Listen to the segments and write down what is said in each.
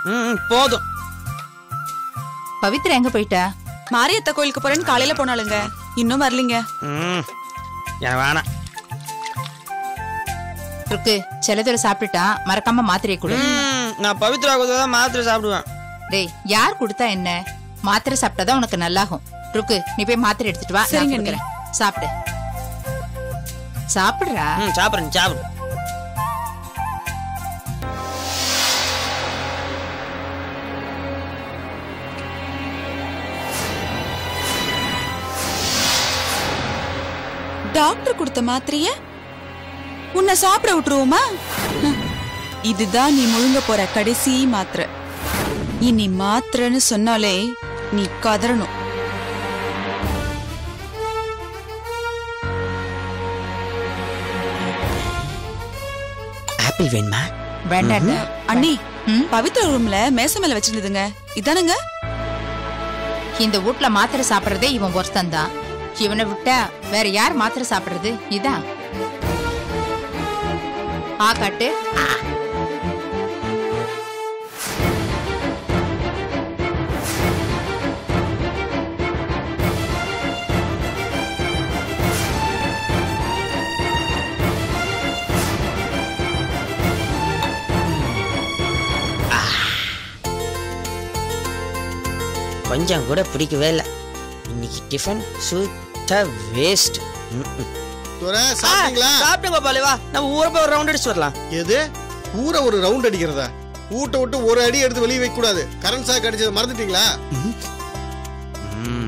ம், ம், போதும் பவித்ரா எங்க போயிட்டா மாரியத்த கோயிலுக்கு போறேன்னு காலையில போனாலுங்க இன்னும் வரலீங்க ம், எனக்கு வேணாம் ருக்கு செல்லதுரை சாப்பிட்டுட்டா மறக்காம மாத்திரையை கொடு ம், நான் பவித்ரா கொடுத்தா தான் மாத்திரை சாப்பிடுவேன் டேய் யார் கொடுத்தா என்ன மாத்திரை சாப்பிட்டாதான் உனக்கு நல்லாகும் ருக்கு நீ போய் மாத்திரை எடுத்துட்டு வா நான் சரிங்க, கொடுக்கறேன் சாப்பிடு சாப்பிடுறா ம் சாப்பிடுறேன் சாப்பிடு டாக்டர் கொடுத்த மாத்திரைய உன்னை சாப்பிட விட்டுருவோமா ஹம். இதுதான் நீ முழுங்க போற கடைசி மாத்திரை இனி மாத்திரைன்னு சொன்னாலே நீ கதறணும் ஆப்பிள் வேணுமா வேண்டாண்டா அண்ணி ம்? பவித்ர ரூம்ல மேச மேல வச்சிருந்ததுங்க இதானுங்க இந்த வீட்ல மாத்திரை சாப்பிடுறதே இவன் ஒருத்தன் தான் இவனை விட்டா வேற யார் மாத்திரை சாப்பிடுறது இதான் ஆ காட்டு கொஞ்சம் கூட பிடிக்கவே இல்லை இன்னைக்கு டிஃபன் சுத்த வேஸ்ட் துரை சாப்பிட்டீங்களா சாப்பிட்டு கோபாலி வா நம்ம ஊரை போய் ஒரு ரவுண்ட் அடிச்சு வரலாம் எது ஊரை ஒரு ரவுண்ட் அடிக்கிறதா ஊட்ட விட்டு ஒரு அடி எடுத்து வெளியே வைக்க கூடாது கரண்ட் சாக் அடிச்சதை மறந்துட்டீங்களா ம்.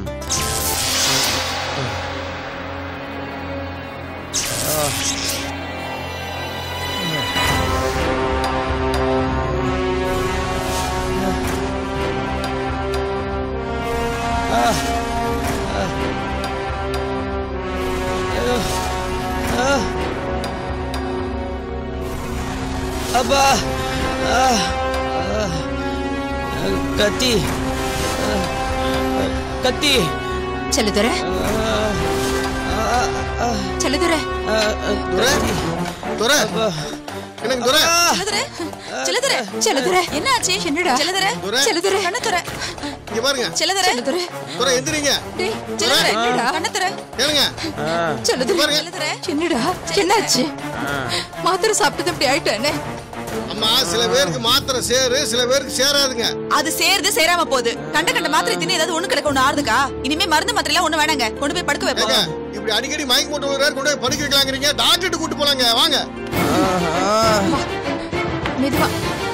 அப்பா ஆ, ஆ, கத்தி ஆ, கத்தி செல்லுதுரை ஆ, ஆ, செல்லுதுரை ஆ, துரை கத்தி. துரை அப்பா. எனக்கு துரை ஆ, செல்லதுரை செல்லுதுரை என்னாச்சு என்னடா செல்லதுரை துரை செல்லுதுரை கண்ணத்துறை இங்க பாருங்க செல்லதுரை செல்லுதுரை துரை எந்திரிங்க டேய் செல்லதுரை என்னடா கண்ணத்துறை கேளுங்க ஆ, செல்லுதுரை பாருங்க. செல்லதுரை என்னடா என்னாச்சு ஆ. மாத்திரை சாப்பிட்டது அப்படி ஆயிட்டானே அம்மா சில பேருக்கு மாத்திரை சேரு சில பேருக்கு சேராதுங்க அது சேர்ந்து சேராம போகுது கண்ட கண்ட மாத்திரை தின்னு ஏதாவது ஒண்ணு கிடக்க ஒண்ணு ஆறுதுக்கா இனிமே மருந்து மாத்திரை எல்லாம் ஒண்ணு வேணாங்க கொண்டு போய் படுக்க ஏங்க வைப்போம் இப்படி அடிக்கடி மயக்கம் போட்டு விடுறாரு கொண்டு போய் படிக்க வைக்கலாங்கிறீங்க டாக்டர்கிட்ட கூட்டு போலாங்க வாங்க ஆஹா. மெதுவா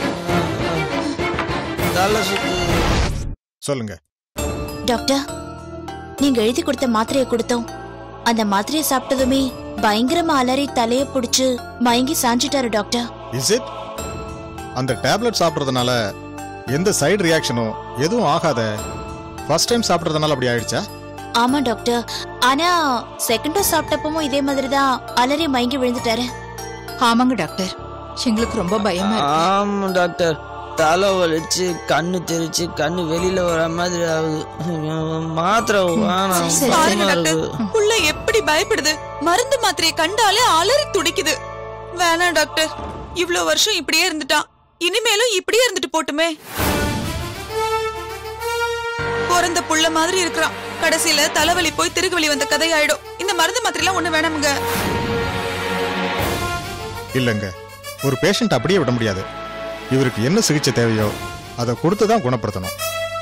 தலை சுத்து சொல்லுங்க டாக்டர் நீங்க எழுதி கொடுத்த மாத்திரையை கொடுத்தோம் அந்த மாத்திரையை சாப்பிட்டதுமே பயங்கரமா அலறி தலைய புடிச்சு மயங்கி சாஞ்சிட்டாரு டாக்டர் இஸ் இட் அந்த டேப்லெட் சாப்பிட்றதுனால எந்த சைடு ரியாக்ஷனும் எதுவும் ஆகாத ஃபர்ஸ்ட் டைம் சாப்பிட்றதுனால அப்படி ஆயிடுச்சா ஆமா டாக்டர் ஆனா செகண்ட் டோஸ் சாப்பிட்டப்பவும் இதே மாதிரி தான் அலறி மயங்கி விழுந்துட்டாரு ஆமாங்க டாக்டர் எங்களுக்கு ரொம்ப பயமா இருக்கு ஆமா டாக்டர் தலை வலிச்சு கண்ணு தெரிச்சு கண்ணு வெளியில வர மாதிரி ஆகுது மாத்திரை வேணாம் சரி, பாருங்க பயமா டாக்டர் இருக்கு புள்ள எப்படி பயப்படுது மருந்து மாத்திரையை கண்டாலே அலறி துடிக்குது வேணாம் டாக்டர் இவ்ளோ வருஷம் இப்படியே இருந்துட்டான் இனிமேலும் இப்படியே இருந்துட்டு போட்டுமே பிறந்த புள்ள மாதிரி இருக்கிறான் கடைசியில தலைவலி போய் திருகுவலி வந்த கதையாயிடும் இந்த மருந்து மாத்திரை எல்லாம் ஒண்ணு வேணாமுங்க இல்லைங்க ஒரு பேஷண்ட் அப்படியே விட முடியாது இவருக்கு என்ன சிகிச்சை தேவையோ அதை கொடுத்து தான் குணப்படுத்தணும்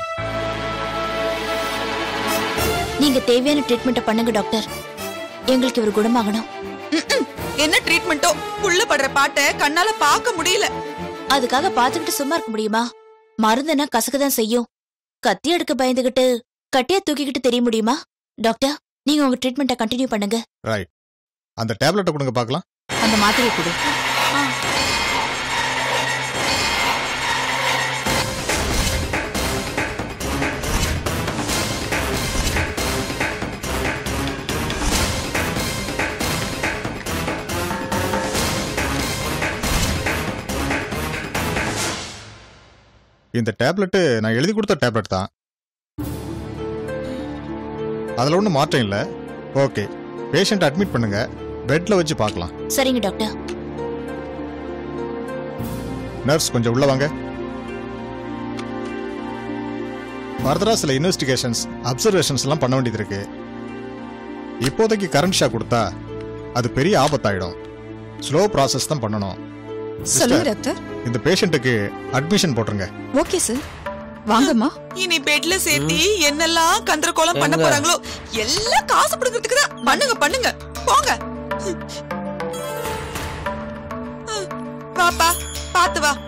நீங்க தேவையான ட்ரீட்மெண்ட்டை பண்ணுங்க டாக்டர் எங்களுக்கு இவர் குணமாகணும் ம்ம். என்ன ட்ரீட்மெண்ட்டோ புள்ள படுற பாட்டை கண்ணால பார்க்க முடியல அதுக்காக பாத்துக்கிட்டு சும்மா இருக்க முடியுமா மருந்துனா கசக்கதான் செய்யும் கத்தி எடுக்க பயந்துகிட்டு கட்டியா தூக்கிக்கிட்டு தெரிய முடியுமா டாக்டர் நீங்க உங்க ட்ரீட்மெண்ட்டை கண்டினியூ பண்ணுங்க ரைட் அந்த டேப்லெட்டை கொடுங்க பார்க்கலாம் அந்த மாத்திரையை கொடு இந்த டேப்லெட்டு நான் எழுதி கொடுத்த டேப்லெட் தான் அதில் ஒன்றும் மாற்றம் இல்லை ஓகே பேஷண்ட் அட்மிட் பண்ணுங்க பெட்ல வச்சு பார்க்கலாம் சரிங்க டாக்டர் நர்ஸ் கொஞ்சம் உள்ள வாங்க ஃபர்தரா சில இன்வெஸ்டிகேஷன்ஸ் அப்சர்வேஷன்ஸ் எல்லாம் பண்ண வேண்டியது இருக்கு இப்போதைக்கு கரண்ட் ஷாக் கொடுத்தா அது பெரிய ஆபத்தாயிடும் ஸ்லோ ப்ராசஸ் தான் பண்ணணும் சொல்லுங்க டாக்டர் இந்த பேஷண்ட்டுக்கு அட்மிஷன் போட்டுருங்க ஓகே சார் வாங்கம்மா இனி பெட்ல சேர்த்தி என்னெல்லாம் கந்தரகோலம் பண்ண எங்க? போறாங்களோ எல்லாம் காசு பிடுங்கிறதுக்கு தான் பண்ணுங்க பண்ணுங்க போங்க பாப்பா பாத்து வா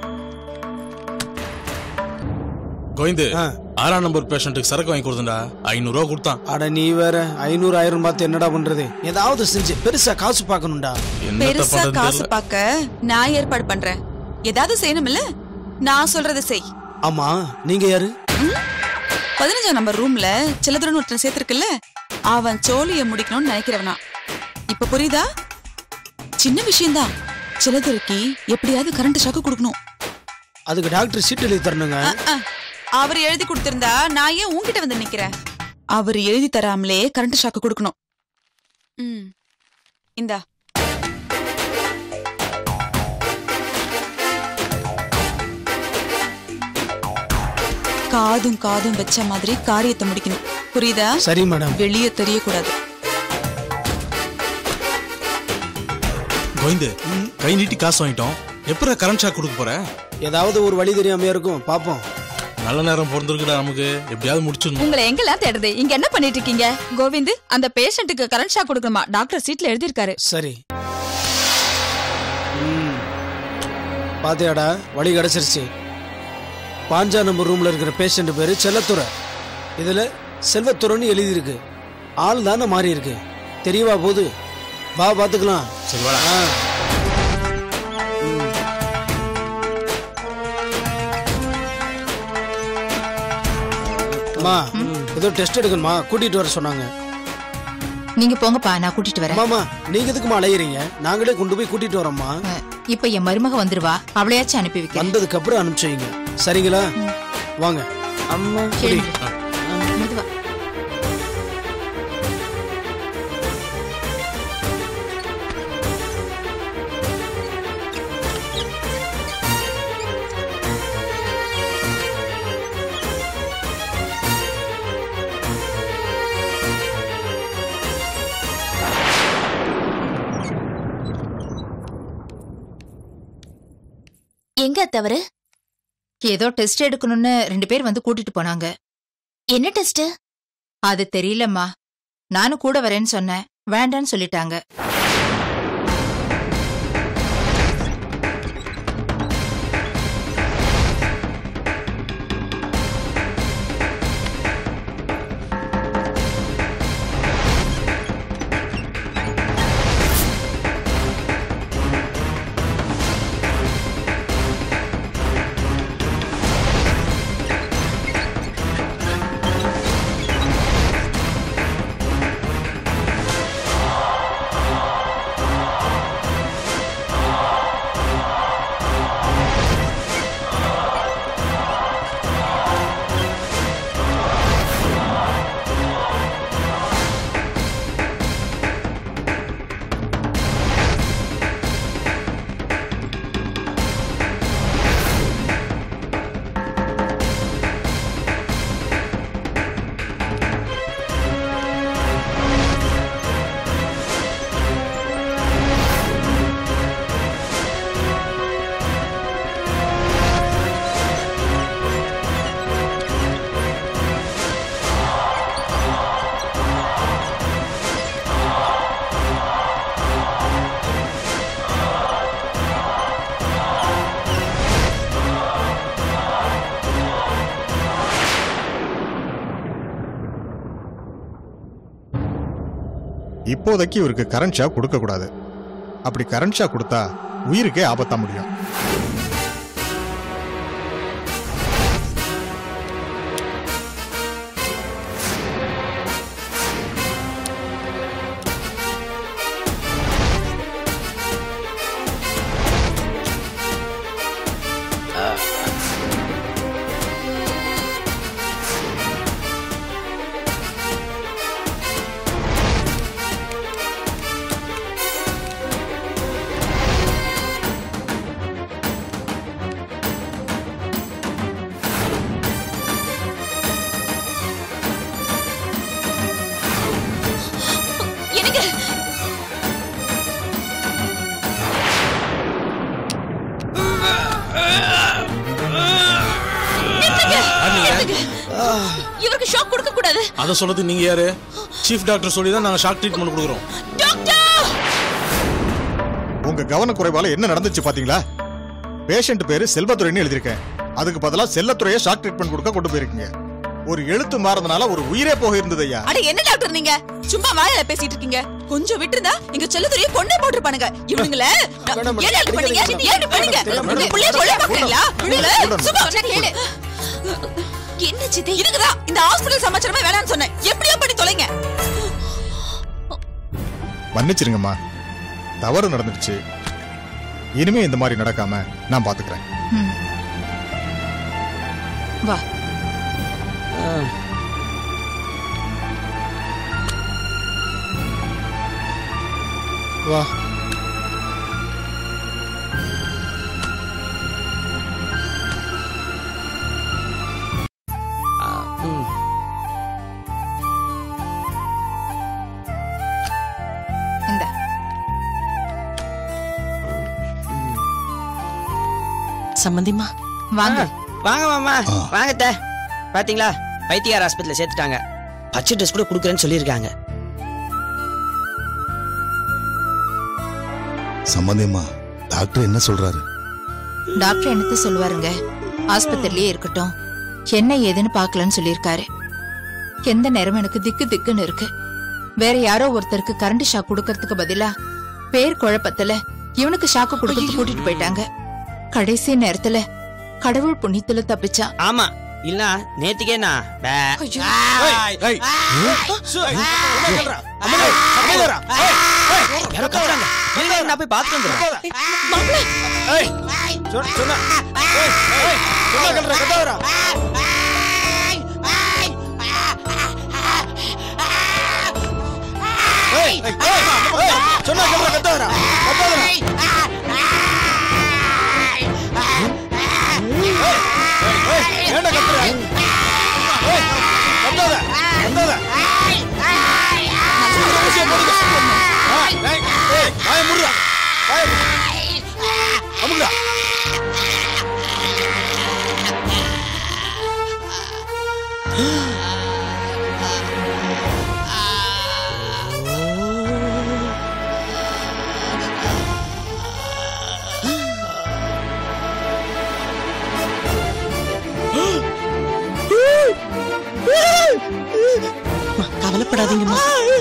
கோவிந்து ஆ. ஆறாம் நம்பர் பேஷண்ட்டுக்கு சரக்கு வாங்கி கொடுத்தா ஐநூறு ரூபா கொடுத்தான் அட நீ வேற ஐநூறு ஆயிரம் பார்த்து என்னடா பண்றது ஏதாவது செஞ்சு பெருசா காசு பார்க்கணும்டா என்னத்த பெருசா பண்றதுன்னு காசு தெரியல. பார்க்க நான் ஏற்பாடு பண்றேன் ஏதாவது செய்யணும்ல நான் சொல்றத செய் ஆமா நீங்க யாரு பதினஞ்சாம் நம்பர் ரூம்ல சிலதுரன் ஒருத்தன் சேர்த்திருக்குல்ல அவன் சோழிய முடிக்கணும்னு நினைக்கிறவனா இப்ப புரியுதா சின்ன விஷயம்தான் சிலதுரைக்கு எப்படியாவது கரண்ட் ஷாக்கு கொடுக்கணும் அதுக்கு டாக்டர் சீட் எழுதி தரணுங்க அஹ், அவர் எழுதி கொடுத்திருந்தா நான் ஏன் உன்கிட்ட வந்து நிக்கிறேன் அவர் எழுதி தராமலே கரண்ட் ஷாக்கு கொடுக்கணும் ம் இந்தா காதும் காதும் வச்ச மாதிரி காரியத்தை முடிக்கணும் புரியுதா சரி மேடம் வெளியே தெரியக்கூடாது கோவிந்து கை நீட்டி காசு வாங்கிட்டோம் எப்படா கரண்ட் ஷாக் கொடுக்க போற ஏதாவது ஒரு வழி தெரியாமையா இருக்கும் பாப்போம் நல்ல நேரம் பிறந்திருக்குடா நமக்கு எப்படியாவது முடிச்சிடணும் உங்களை எங்கெல்லாம் தேடுது இங்க என்ன பண்ணிட்டு இருக்கீங்க கோவிந்த் அந்த பேஷண்ட்டுக்கு கரண்ட் ஷாக் கொடுக்கணுமா டாக்டர் சீட்ல எழுதியிருக்காரு சரி ம். பாத்தியாடா வழி கிடைச்சிருச்சு பாஞ்சா நம்பர் ரூம்ல இருக்கிற பேஷண்ட் பேரு செல்லத்துறை இதுல செல்வத்துறைன்னு எழுதியிருக்கு ஆள் தானே மாறி இருக்கு தெரியவா போது வா பாத்துக்கலாம் சரி வாடா ஆ. அம்மா ஏதோ டெஸ்ட் எடுக்கணுமா கூட்டிட்டு வர சொன்னாங்க நீங்க போங்கப்பா நான் கூட்டிட்டு வரேன் அம்மாமா நீங்க எதுக்குமா அலையறீங்க நாங்களே கொண்டு போய் கூட்டிட்டு வரோம்மா அஹ், இப்ப என் மருமக வந்துருவா அவளையாச்சும் அனுப்பி வைக்கிறேன் வந்ததுக்கு அப்புறம் அனுப்பிச்சு வைங்க சரிங்களா வாங்க அம்மா எழுந்து. மெதுவா. எங்க தவறு ஏதோ டெஸ்ட் எடுக்கணும்னு ரெண்டு பேர் வந்து கூட்டிட்டு போனாங்க என்ன டெஸ்ட் அது தெரியலம்மா நானும் கூட வரேன்னு சொன்னேன் வேண்டான்னு சொல்லிட்டாங்க இப்போதைக்கு இவருக்கு கரண்ட் ஷாக் கொடுக்க கூடாது அப்படி கரண்ட் ஷாக் கொடுத்தா உயிருக்கே ஆபத்தா முடியும் இவருக்கு ஷாக் கொடுக்க கூடாது அதை சொல்றது நீங்க யாரு சீஃப் டாக்டர் சொல்லி தான் நாங்க ஷாக் ட்ரீட்மெண்ட் கொடுக்குறோம் உங்க கவனக்குறைவால என்ன நடந்துச்சு பாத்தீங்களா பேஷண்ட் பேரு செல்வத்துறைன்னு எழுதியிருக்கேன் அதுக்கு பதிலா செல்லத்துறையை ஷாக் ட்ரீட்மெண்ட் கொடுக்க கொண்டு போயிருக்கீங்க ஒரு எழுத்து மாறதுனால ஒரு உயிரே போக இருந்தது ஐயா அட என்ன டாக்டர் நீங்க சும்மா வாயில பேசிட்டு இருக்கீங்க கொஞ்சம் விட்டுருந்தா இங்க செல்லதுரைய கொண்டே போட்டுருப்பானுங்க இவனுங்கள ஏன் டாக்டர் பண்ணீங்க ஏன் பண்ணீங்க உங்க புள்ளைய கொலை பாக்குறீங்களா இவனுங்கள சும்மா கேளு என்ன சித்தி இதுக்குதான் இந்த ஹாஸ்பிடல் சமாச்சாரமே வேணாம்னு சொன்னேன் எப்படியோ பண்ணி தொலைங்க மன்னிச்சிருங்கம்மா தவறு நடந்துடுச்சு இனிமே இந்த மாதிரி நடக்காம நான் பாத்துக்கிறேன் ம். வா வா ம். இந்த சம்மந்திமா வாங்க வாங்க மாமா வாங்க அத்தை. பாத்தீங்களா பைத்தியார் ஆஸ்பத்திரியில சேர்த்துட்டாங்க பச்சை ட்ரெஸ் கூட கொடுக்குறேன்னு சொல்லியிருக்காங்க சம்பந்தியம்மா டாக்டர் என்ன சொல்றாரு டாக்டர் என்னத்த சொல்லுவாருங்க ஆஸ்பத்திரிலேயே இருக்கட்டும் என்ன ஏதுன்னு பார்க்கலன்னு சொல்லியிருக்காரு எந்த நேரம் எனக்கு திக்கு திக்குன்னு இருக்கு வேற யாரோ ஒருத்தருக்கு கரண்ட் ஷாக் கொடுக்கறதுக்கு பதிலா பேர் குழப்பத்துல இவனுக்கு ஷாக்கு கொடுத்து கூட்டிட்டு போயிட்டாங்க கடைசி நேரத்துல கடவுள் புண்ணியத்துல தப்பிச்சான் ஆமா இல்ல நேத்துக்கே நான் பே. ஏய், யாரோ கத்துறாங்க. இருங்க, நான் போய் பார்த்துட்டு வந்துடுறேன். ஏய், சொன்ன- சொன்ன- ஏய், ஏய், சொன்னா கேளுடா, கத்தாதடா. ஏய், ஏய், ஏய், ஏய், சொன்னா கேளுடா, கத்தாதடா, கத்தாதடா. ஏய், ஏய், ஏன்டா கத்துற? ஏய், கத்தாத, கத்தாத. ஊசியை போடுங்க. ஆ, ஏய், ஏய், வாயை மூடுடா. வாயை மூடு. அமுக்குடா. கவலைப்படாதீங்கம்மா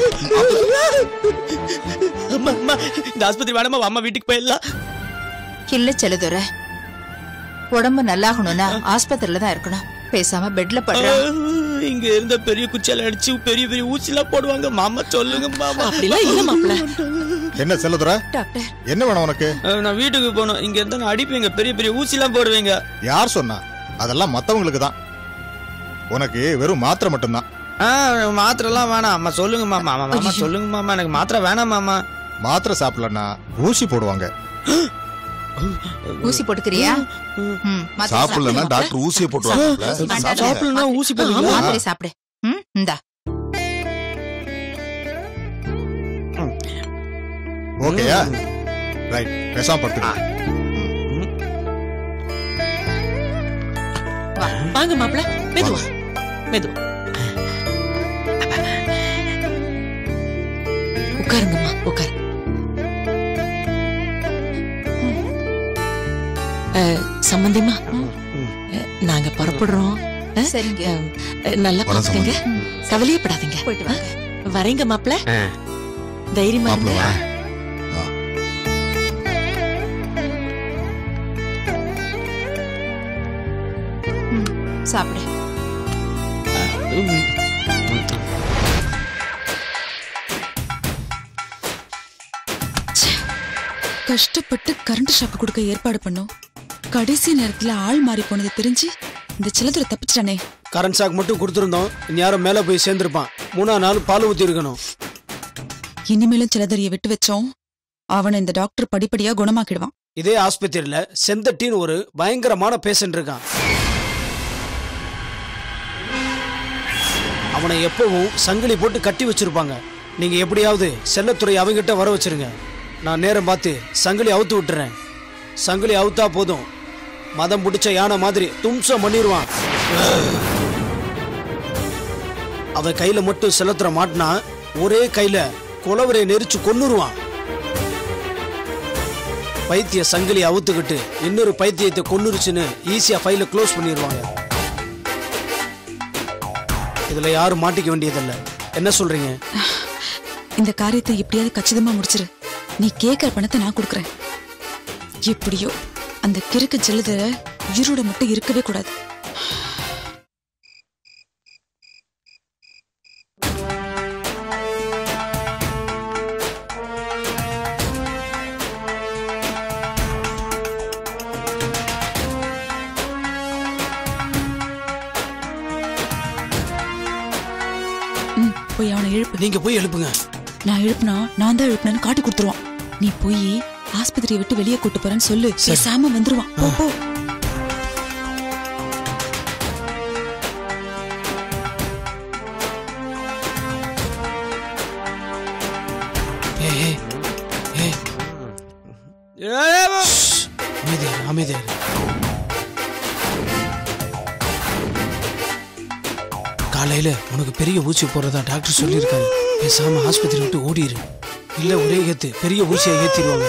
அம்மா, அம்மா, இந்த ஆஸ்பத்திரி வேணாமா அம்மா வீட்டுக்கு போயிடலாம் இல்ல செல்லதுரை உடம்பு நல்லாகணும்னா ஆஸ்பத்திரியில தான் இருக்கணும் பேசாம பெட்ல படுற இங்க இருந்த பெரிய குச்சியால அடிச்சு பெரிய பெரிய ஊசிலாம் போடுவாங்க மாமா சொல்லுங்க மாமா அப்படிலாம் இல்ல மாப்ள என்ன செல்லதுரை டாக்டர் என்ன வேணும் உனக்கு அஹ், நான் வீட்டுக்கு போகணும் இங்க இருந்தா நான் அடிப்பீங்க பெரிய பெரிய ஊசிலாம் போடுவீங்க யார் சொன்னா அதெல்லாம் மத்தவங்களுக்கு தான் உனக்கு வெறும் மாத்திரை மட்டும்தான் ஆ மாத்திரைலாம் வேணாம் அம்மா சொல்லுங்க மாமா மாமா மாமா சொல்லுங்க மாமா எனக்கு மாத்திரை வேணாம் மாமா மாத்திரை சாப்பிடலன்னா ஊசி போடுவாங்க ஊசி போட்டுக்கிறியா ம், மாத்திரை சாப்பிடலன்னா சாப்பிடு. டாக்டர் ஊசியை போட்டுருவாங்க வேண்டாம். சாப்பிடலன்னா ஊசி ஆ, போடுவீங்களா மாத்திரை சாப்பிடு ம் இந்தா ஓகேயா ரைட் பேசாம படுத்துக்க வாங்க மாப்ள மெதுவா மெதுவா உட்காருங்கம்மா உட்காரு அஹ், சம்பந்திமா அஹ், நாங்க புறப்படுறோம் அஹ், சரிங்க அஹ், நல்லா வணக்கம் பாத்துக்கங்க கவலையப்படாதீங்க போயிட்டு வாங்க வரேங்க மாப்ள ஆ. தைரியமா மாப்பிள இருங்க. வா சாப்பிடு கஷ்டப்பட்டு கரண்ட் ஷாக் கொடுக்க ஏற்பாடு பண்ணோம் கடைசி நேரத்துல ஆள் மாறி போனது தெரிஞ்சு இந்த சிலதுரை தப்பிச்சிட்டானே கரண்ட் ஷாக் மட்டும் கொடுத்துருந்தோம் இனி யாரும் மேலே போய் சேர்ந்துருப்பான் மூணாவது நாள் பால் ஊற்றி இருக்கணும் இனிமேலும் சிலதறிய விட்டு வச்சோம் அவனை இந்த டாக்டர் படிப்படியா குணமாக்கிடுவான் இதே ஆஸ்பத்திரியில செந்தட்டின்னு ஒரு பயங்கரமான பேஷண்ட் இருக்கான் அவனை எப்பவும் சங்கிலி போட்டு கட்டி வச்சிருப்பாங்க நீங்க எப்படியாவது செல்லத்துறை அவங்கிட்ட வர வச்சிருங்க நான் நேரம் பார்த்து சங்கிலி அவுத்து விட்டுறேன் சங்கிலி அவுத்தா போதும் மதம் பிடிச்ச யானை மாதிரி தும்சம் பண்ணிடுவான் அவ கையில மட்டும் செலுத்துற மாட்டினா ஒரே கையில குலவரை நெரிச்சு கொன்னுருவான் பைத்திய சங்கிலி அவுத்துக்கிட்டு இன்னொரு பைத்தியத்தை கொன்னுருச்சுன்னு ஈஸியா ஃபைல க்ளோஸ் பண்ணிடுவாங்க இதுல யாரும் மாட்டிக்க வேண்டியதில்ல என்ன சொல்றீங்க இந்த காரியத்தை எப்படியாவது கச்சிதமா முடிச்சிரு நீ கேட்கற பணத்தை நான் கொடுக்குறேன் எப்படியோ அந்த கிறுக்கு ஜெல்லதர உயிரோட மட்டும் இருக்கவே கூடாது ம், போய் அவனை எழுப்பு நீங்க போய் எழுப்புங்க நான் எழுப்புனா நான் தான் எழுப்புனேன்னு காட்டி கொடுத்துருவான் நீ போய் ஆஸ்பத்திரியை விட்டு வெளியே கூட்டு போறேன்னு சொல்லு பேசாம வந்துருவான் போ போ ஏய், ஏய், ஏய். அமைதியா இரு, அமைதியா இரு. காலையில உனக்கு பெரிய ஊசி போடுறதா டாக்டர் சொல்லியிருக்காரு பேசாம ஆஸ்பத்திரி விட்டு ஓடிரு இல்ல ஒரே ஏத்து பெரிய ஊசியை ஏத்திடுவாங்க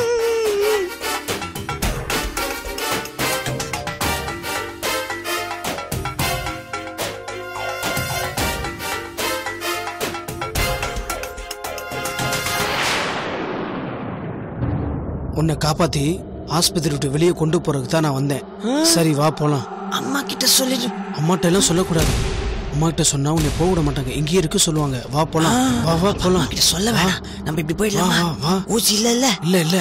உன்னை காப்பாத்தி ஆஸ்பத்திரி விட்டு வெளியே கொண்டு போறதுக்கு தான் நான் வந்தேன் சரி வா போலாம் அம்மா கிட்ட சொல்லிடு அம்மாட்ட எல்லாம் சொல்லக்கூடாது அம்மா கிட்ட சொன்னா உன்னை போக விட மாட்டாங்க இங்கேயே இருக்க சொல்லுவாங்க வா போலாம் வா வா போலாம் கிட்ட சொல்ல வேணாம் நம்ம இப்படி வா போயிடலாமா வா வா ஊசி இல்ல இல்ல இல்ல இல்ல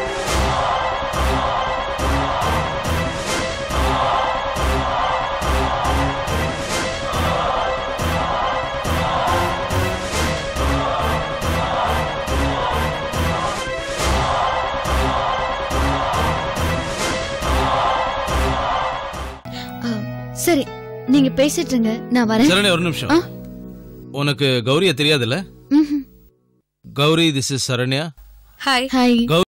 சரி நீங்க பேசிட்டு இருங்க நான் வரேன் சரணே ஒரு நிமிஷம் ஆ? உனக்கு கௌரிய தெரியாதுல்ல ம்ஹும். Gowri this is Saranya hi hi